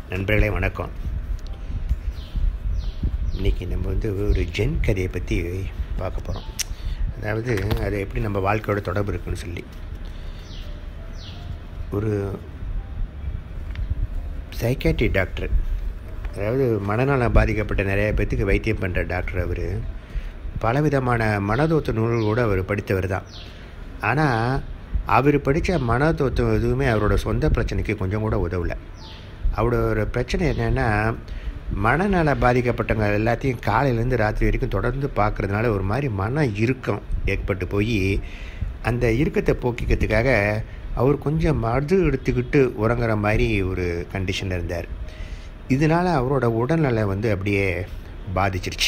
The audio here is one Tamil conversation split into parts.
நண்பர்களே வணக்கம் இன்றைக்கி நம்ம வந்து ஒரு ஜென் கதையை பற்றி பார்க்க போகிறோம் அதாவது அது எப்படி நம்ம வாழ்க்கையோட தொடர்பு இருக்குன்னு சொல்லி ஒரு சைக்காட்ரி டாக்டர் அதாவது மனநலம் பாதிக்கப்பட்ட நிறைய பேர்த்துக்கு வைத்தியம் பண்ணுற டாக்டர் அவர் பலவிதமான மனதோத்த நூல்களோடு அவர் படித்தவர் தான் ஆனால் அவர் படித்த மனதோத்தம் எதுவுமே அவரோட சொந்த பிரச்சனைக்கு கொஞ்சம் கூட உதவலை அவரோட பிரச்சனை என்னென்னா மனநல பாதிக்கப்பட்டவங்க எல்லாத்தையும் காலையிலேருந்து ராத்திரி வரைக்கும் தொடர்ந்து பார்க்குறதுனால ஒரு மாதிரி மன இறுக்கம் ஏற்பட்டு போய் அந்த இறுக்கத்தை போக்கிக்கிறதுக்காக அவர் கொஞ்சம் மது எடுத்துக்கிட்டு உறங்குற மாதிரி ஒரு கண்டிஷனில் இருந்தார் இதனால் அவரோட உடல்நலை வந்து அப்படியே பாதிச்சிருச்சு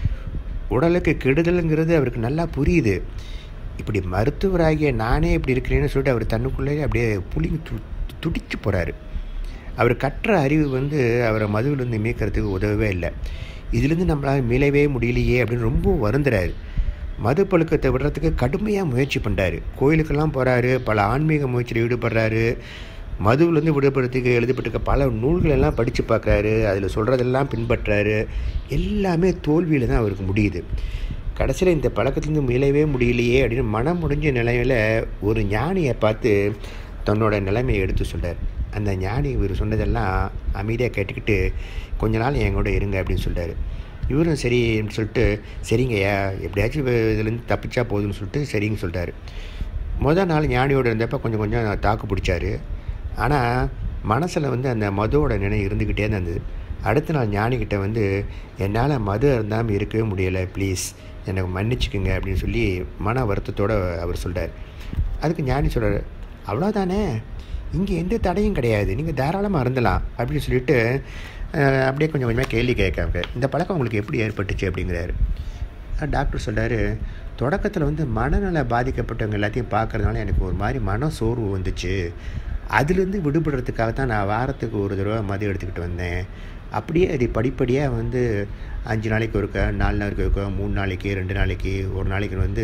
உடலுக்கு கெடுதலுங்கிறது அவருக்கு நல்லா புரியுது இப்படி மருத்துவராகிய நானே இப்படி இருக்கிறேன்னு சொல்லிட்டு அவர் தன்னுக்குள்ளேயே அப்படியே புளிங்க து துடிச்சு போகிறாரு அவர் கற்ற அறிவு வந்து அவரை மதுவிலேருந்து மீட்கிறதுக்கு உதவவே இல்லை இதுலேருந்து நம்மளால் மீளவே முடியலையே அப்படின்னு ரொம்ப வருந்துறாரு மது பழுக்கத்தை விடுறதுக்கு கடுமையாக முயற்சி பண்ணுறாரு கோயிலுக்கெல்லாம் போகிறாரு பல ஆன்மீக முயற்சியில் ஈடுபடுறாரு மதுவிலேருந்து விடுபடுறதுக்கு எழுதப்பட்டிருக்க பல நூல்கள் எல்லாம் படித்து பார்க்குறாரு அதில் சொல்கிறதெல்லாம் பின்பற்றுறாரு எல்லாமே தோல்வியில் தான் அவருக்கு முடியுது கடைசியில் இந்த பழக்கத்துலேருந்து மீளவே முடியலையே அப்படின்னு மனம் முடிஞ்ச நிலையில் ஒரு ஞானியை பார்த்து தன்னோட நிலைமையை எடுத்து சொல்கிறார் அந்த ஞானி இவர் சொன்னதெல்லாம் அமைதியாக கேட்டுக்கிட்டு கொஞ்ச நாள் என் கூட இருங்க அப்படின்னு சொல்கிறார் இவரும் சரி சொல்லிட்டு சரிங்கய்யா எப்படியாச்சும் இதுலேருந்து தப்பிச்சா போதும்னு சொல்லிட்டு சரின்னு சொல்லிட்டாரு முதல் நாள் ஞானியோடு இருந்தப்போ கொஞ்சம் கொஞ்சம் தாக்கு பிடிச்சாரு ஆனால் மனசில் வந்து அந்த மதுவோட நினை இருந்துக்கிட்டே தான் இருந்தது அடுத்த நாள் ஞானிக்கிட்ட வந்து என்னால் மது இருந்தாமல் இருக்கவே முடியலை ப்ளீஸ் எனக்கு மன்னிச்சுக்குங்க அப்படின்னு சொல்லி மன வருத்தத்தோடு அவர் சொல்கிறார் அதுக்கு ஞானி சொல்கிறார் அவ்வளோதானே இங்கே எந்த தடையும் கிடையாது நீங்கள் தாராளமாக இருந்தலாம் அப்படின்னு சொல்லிட்டு அப்படியே கொஞ்சம் கொஞ்சமாக கேள்வி கேட்காங்க இந்த பழக்கம் உங்களுக்கு எப்படி ஏற்பட்டுச்சு அப்படிங்கிறாரு டாக்டர் சொல்கிறாரு தொடக்கத்தில் வந்து மனநல பாதிக்கப்பட்டவங்க எல்லாத்தையும் பார்க்குறதுனால எனக்கு ஒரு மாதிரி மன சோர்வு வந்துச்சு அதுலேருந்து விடுபடுறதுக்காக தான் நான் வாரத்துக்கு ஒரு தடவை மது எடுத்துக்கிட்டு வந்தேன் அப்படியே அது படிப்படியாக வந்து அஞ்சு நாளைக்கு ஒருக்க நாலு நாளைக்கு ஒருக்க மூணு நாளைக்கு ரெண்டு நாளைக்கு ஒரு நாளைக்கு வந்து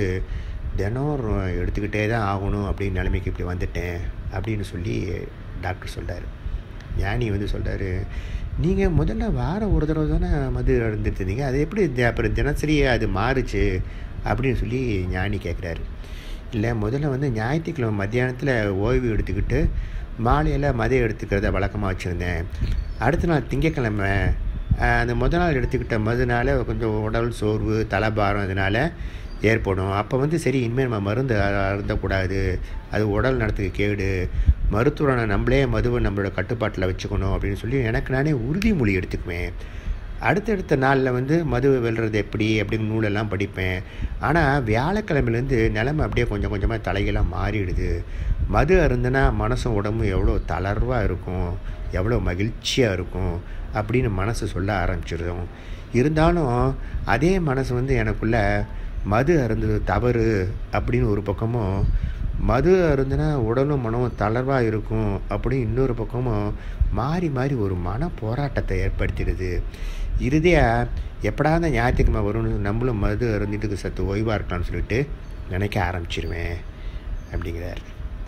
தினம் எடுத்துக்கிட்டே தான் ஆகணும் அப்படின்னு நிலைமைக்கு இப்படி வந்துட்டேன் அப்படின்னு சொல்லி டாக்டர் சொல்கிறார் ஞானி வந்து சொல்கிறாரு நீங்கள் முதல்ல வாரம் ஒரு தடவை தானே மது இருந்துட்டு இருந்தீங்க அது எப்படி அப்புறம் தினசரி அது மாறுச்சு அப்படின்னு சொல்லி ஞானி கேட்குறாரு இல்லை முதல்ல வந்து ஞாயிற்றுக்கிழமை மத்தியானத்தில் ஓய்வு எடுத்துக்கிட்டு மாலையில் மதியம் எடுத்துக்கிறத வழக்கமாக வச்சுருந்தேன் அடுத்த நாள் திங்கக்கிழமை அந்த முதல் நாள் எடுத்துக்கிட்ட மதுனால கொஞ்சம் உடல் சோர்வு தலைபாரம் இதனால் ஏற்படும் அப்போ வந்து சரி இனிமேல் நம்ம மருந்து அருந்தக்கூடாது அது உடல் நடத்துக்கு கேடு மருத்துவரை நம்மளே மதுவை நம்மளோட கட்டுப்பாட்டில் வச்சுக்கணும் அப்படின்னு சொல்லி எனக்கு நானே உறுதிமொழி எடுத்துக்குவேன் அடுத்தடுத்த நாளில் வந்து மது வெல்றது எப்படி அப்படின்னு நூலெல்லாம் படிப்பேன் ஆனால் வியாழக்கிழமையிலேருந்து நிலமை அப்படியே கொஞ்சம் கொஞ்சமாக தலைகளாக மாறிடுது மது அருந்துனா மனசும் உடம்பும் எவ்வளோ தளர்வாக இருக்கும் எவ்வளோ மகிழ்ச்சியாக இருக்கும் அப்படின்னு மனசு சொல்ல ஆரம்பிச்சிடும் இருந்தாலும் அதே மனசு வந்து எனக்குள்ளே மது அருந்தது தவறு அப்படின்னு ஒரு பக்கமும் மது அருந்துனா உடலும் மனமும் தளர்வாக இருக்கும் அப்படின்னு இன்னொரு பக்கமும் மாறி மாறி ஒரு மன போராட்டத்தை ஏற்படுத்திடுது இறுதியாக எப்படா அந்த ஞாயிற்றுக்கிழமை வரும்னு நம்மளும் மது அருந்திட்டு சத்து ஓய்வாக இருக்கலாம்னு சொல்லிட்டு நினைக்க ஆரம்பிச்சிருவேன் அப்படிங்கிறார்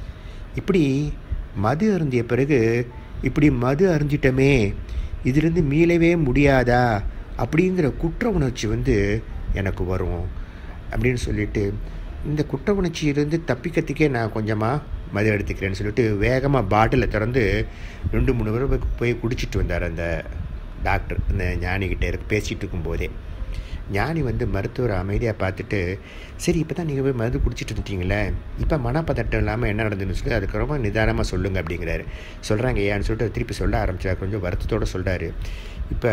இப்படி மது அருந்திய பிறகு இப்படி மது அருந்திட்டமே இதிலிருந்து மீளவே முடியாதா அப்படிங்கிற குற்ற உணர்ச்சி வந்து எனக்கு வரும் அப்படின்னு சொல்லிட்டு இந்த குற்ற உணர்ச்சியிலேருந்து தப்பிக்கிறதுக்கே நான் கொஞ்சமாக மது எடுத்துக்கிறேன்னு சொல்லிட்டு வேகமாக பாட்டிலை திறந்து ரெண்டு மூணு பேர் போய் குடிச்சிட்டு வந்தார் அந்த டாக்டர் அந்த ஞானிக்கிட்ட இருக்கு பேசிகிட்டு இருக்கும்போதே ஞானி வந்து மருத்துவரை அமைதியாக பார்த்துட்டு சரி இப்போ தான் நீங்கள் போய் மருந்து குடிச்சிட்டு இருந்தீங்களே இப்போ மனப்பதட்டம் இல்லாமல் என்ன நடந்துன்னு சொல்லி அதுக்கு ரொம்ப நிதானமாக சொல்லுங்கள் அப்படிங்கிறாரு சொல்கிறாங்க ஏன்னு சொல்லிட்டு திருப்பி சொல்ல ஆரம்பிச்சார் கொஞ்சம் வருத்தத்தோடு சொல்கிறாரு இப்போ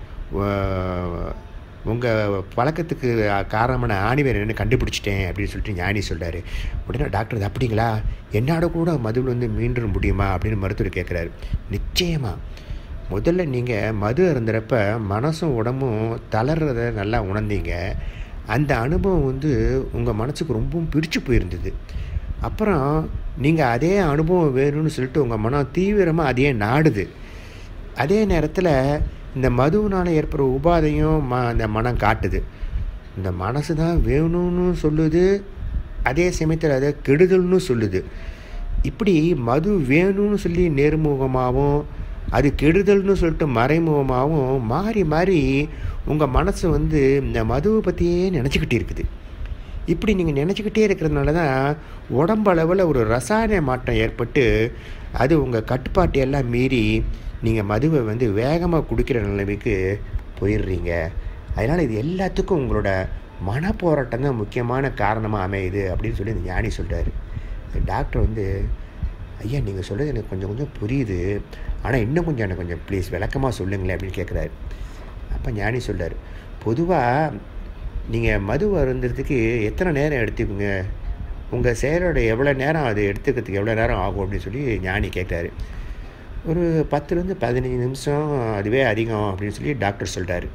உங்கள் பழக்கத்துக்கு காரணமான ஆணிவேர் என்னென்னு கண்டுபிடிச்சிட்டேன் அப்படின்னு சொல்லிட்டு ஞானி சொல்கிறாரு உடனே டாக்டர் அது அப்படிங்களா என்னோட கூட மதுவில் வந்து மீண்டும் முடியுமா அப்படின்னு மருத்துவர் கேட்குறாரு நிச்சயமாக முதல்ல நீங்கள் மது அருந்துறப்ப மனசும் உடம்பும் தளர்றத நல்லா உணர்ந்தீங்க அந்த அனுபவம் வந்து உங்கள் மனசுக்கு ரொம்பவும் பிரித்து போயிருந்தது அப்புறம் நீங்கள் அதே அனுபவம் வேணும்னு சொல்லிட்டு உங்கள் மனம் தீவிரமாக அதையே நாடுது அதே நேரத்தில் இந்த மதுவினால் ஏற்படுற உபாதையும் ம அந்த மனம் காட்டுது இந்த மனசு தான் வேணும்னு சொல்லுது அதே சமயத்தில் அதை கெடுதல்னு சொல்லுது இப்படி மது வேணும்னு சொல்லி நேர்முகமாகவும் அது கெடுதல்னு சொல்லிட்டு மறைமுகமாகவும் மாறி மாறி உங்கள் மனசு வந்து இந்த மதுவை பற்றியே நினச்சிக்கிட்டு இருக்குது இப்படி நீங்கள் நினச்சிக்கிட்டே இருக்கிறதுனால தான் உடம்பளவில் ஒரு ரசாயன மாற்றம் ஏற்பட்டு அது உங்கள் கட்டுப்பாட்டை எல்லாம் மீறி நீங்கள் மதுவை வந்து வேகமாக குடிக்கிற நிலைமைக்கு போயிடுறீங்க அதனால் இது எல்லாத்துக்கும் உங்களோட மனப்போராட்டம் தான் முக்கியமான காரணமாக அமையுது அப்படின்னு சொல்லி இந்த ஞானி சொல்கிறார் டாக்டர் வந்து ஐயா நீங்கள் சொல்கிறது எனக்கு கொஞ்சம் கொஞ்சம் புரியுது ஆனால் இன்னும் கொஞ்சம் எனக்கு கொஞ்சம் ப்ளீஸ் விளக்கமாக சொல்லுங்களேன் அப்படின்னு கேட்குறாரு அப்போ ஞானி சொல்கிறார் பொதுவாக நீங்கள் மது அருந்துறதுக்கு எத்தனை நேரம் எடுத்துக்குங்க உங்கள் செயலோட எவ்வளோ நேரம் அது எடுத்துக்கிறதுக்கு எவ்வளோ நேரம் ஆகும் அப்படின்னு சொல்லி ஞானி கேட்குறாரு ஒரு பத்துலேருந்து பதினஞ்சு நிமிஷம் அதுவே அதிகம் அப்படின்னு சொல்லி டாக்டர் சொல்கிறாரு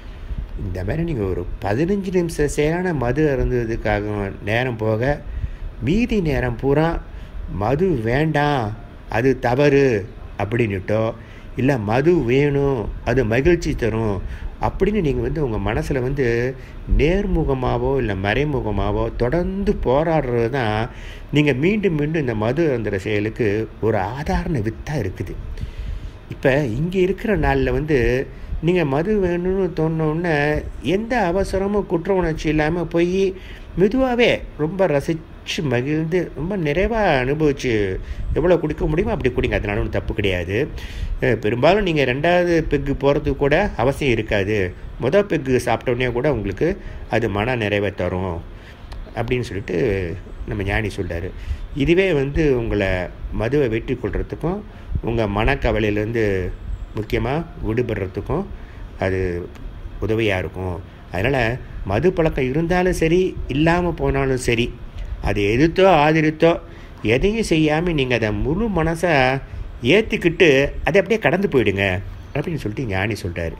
இந்த மாதிரி நீங்கள் ஒரு பதினஞ்சு நிமிஷம் சேரான மது அருந்ததுக்காக நேரம் போக மீதி நேரம் பூரா மது வேண்டாம் அது தவறு அப்படின்னுட்டோ இல்லை மது வேணும் அது மகிழ்ச்சி தரும் அப்படின்னு நீங்கள் வந்து உங்கள் மனசில் வந்து நேர்முகமாகவோ இல்லை மறைமுகமாகவோ தொடர்ந்து போராடுறது தான் நீங்கள் மீண்டும் மீண்டும் இந்த மது அருந்துகிற செயலுக்கு ஒரு ஆதாரண வித்தாக இருக்குது இப்போ இங்கே இருக்கிற நாளில் வந்து நீங்கள் மது வேணும்னு தோணுன்னே எந்த அவசரமும் குற்ற உணர்ச்சி இல்லாமல் போய் மெதுவாகவே ரொம்ப ரசித்து மகிழ்ந்து ரொம்ப நிறைவாக அனுபவித்து எவ்வளோ குடிக்க முடியுமோ அப்படி குடிங்க அதனால ஒன்றும் தப்பு கிடையாது பெரும்பாலும் நீங்கள் ரெண்டாவது பெக்கு போகிறதுக்கு கூட அவசியம் இருக்காது மொதல் பெக்கு சாப்பிட்டோன்னே கூட உங்களுக்கு அது மன நிறைவை தரும் அப்படின்னு சொல்லிட்டு நம்ம ஞானி சொல்கிறார் இதுவே வந்து உங்களை மதுவை வெற்றி கொள்றதுக்கும் உங்கள் மனக்கவலையிலேருந்து முக்கியமாக விடுபடுறதுக்கும் அது உதவியாக இருக்கும் அதனால் மது பழக்கம் இருந்தாலும் சரி இல்லாமல் போனாலும் சரி அது எதிர்த்தோ ஆதரித்தோ எதையும் செய்யாமல் நீங்கள் அதை முழு மனசை ஏற்றுக்கிட்டு அதை அப்படியே கடந்து போயிடுங்க அப்படின்னு சொல்லிட்டு ஞானி சொல்கிறார்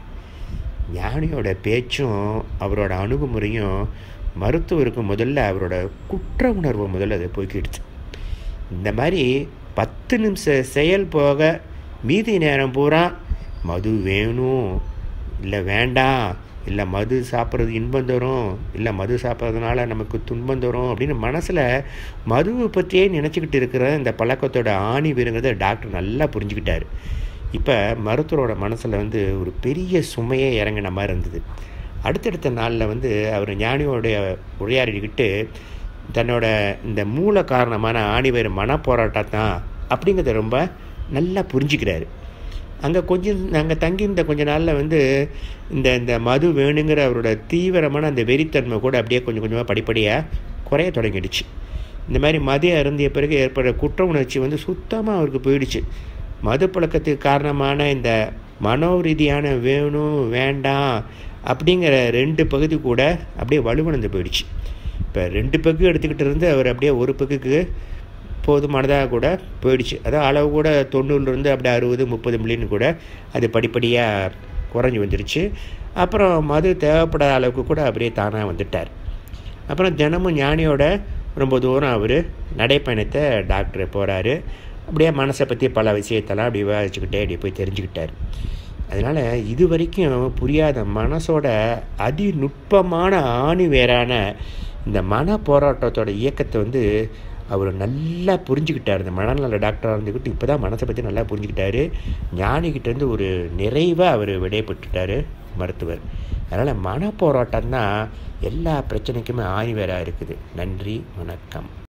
ஞானியோட பேச்சும் அவரோட அணுகுமுறையும் மருத்துவருக்கு முதல்ல அவரோட குற்ற உணர்வு முதல்ல அதை போய்க்கிடுச்சு இந்த மாதிரி பத்து நிமிஷம் செயல் போக மீதி நேரம் பூரா மது வேணும் இல்லை வேண்டாம் இல்லை மது சாப்பிட்றது இன்பம் தரும் இல்லை மது சாப்பிட்றதுனால நமக்கு துன்பம் தரும் அப்படின்னு மனசில் மதுவை பற்றியே நினச்சிக்கிட்டு இருக்கிற இந்த பழக்கத்தோட ஆணி வேறுங்கிறத டாக்டர் நல்லா புரிஞ்சுக்கிட்டார் இப்போ மருத்துவரோட மனசில் வந்து ஒரு பெரிய சுமையே இறங்கின மாதிரி இருந்தது அடுத்தடுத்த நாளில் வந்து அவர் ஞானியோடைய உரையாடிக்கிட்டு தன்னோட இந்த மூல காரணமான ஆணிவேறு மனப்போராட்டம் அப்படிங்கிறத ரொம்ப நல்லா புரிஞ்சுக்கிறாரு அங்கே கொஞ்சம் அங்கே தங்கியிருந்த கொஞ்ச நாளில் வந்து இந்த இந்த மது வேணுங்கிற அவரோட தீவிரமான அந்த வெறித்தன்மை கூட அப்படியே கொஞ்சம் கொஞ்சமாக படிப்படியாக குறைய தொடங்கிடுச்சு இந்த மாதிரி மது அருந்திய பிறகு ஏற்படுற குற்ற உணர்ச்சி வந்து சுத்தமாக அவருக்கு போயிடுச்சு மது பழக்கத்துக்கு காரணமான இந்த மனோ ரீதியான வேணும் வேண்டாம் அப்படிங்கிற ரெண்டு பகுதி கூட அப்படியே வலுவணந்து போயிடுச்சு இப்போ ரெண்டு பக்கு எடுத்துக்கிட்டு இருந்து அவர் அப்படியே ஒரு பக்குக்கு போதுமானதாக கூட போயிடுச்சு அதான் அளவு கூட தொண்ணூறுலேருந்து அப்படியே அறுபது முப்பது மில்லியன் கூட அது படிப்படியாக குறைஞ்சி வந்துருச்சு அப்புறம் மது தேவைப்படாத அளவுக்கு கூட அப்படியே தானாக வந்துட்டார் அப்புறம் தினமும் ஞானியோட ரொம்ப தூரம் அவர் நடைப்பயணத்தை டாக்டர் போகிறாரு அப்படியே மனசை பற்றி பல விஷயத்தெல்லாம் அப்படி விவாதிச்சுக்கிட்டே அப்படி போய் தெரிஞ்சுக்கிட்டார் அதனால் இது வரைக்கும் புரியாத மனசோட அதிநுட்பமான ஆணி வேறான இந்த மன போராட்டத்தோட இயக்கத்தை வந்து அவர் நல்லா புரிஞ்சுக்கிட்டார் இந்த மனநல டாக்டராக இருந்துக்கிட்டு இப்போ தான் மனசை பற்றி நல்லா புரிஞ்சுக்கிட்டாரு ஞானிகிட்டேருந்து ஒரு நிறைவாக அவர் விடைபெற்றுட்டார் மருத்துவர் அதனால் மன போராட்டம் தான் எல்லா பிரச்சனைக்குமே ஆணி வேறாக இருக்குது நன்றி வணக்கம்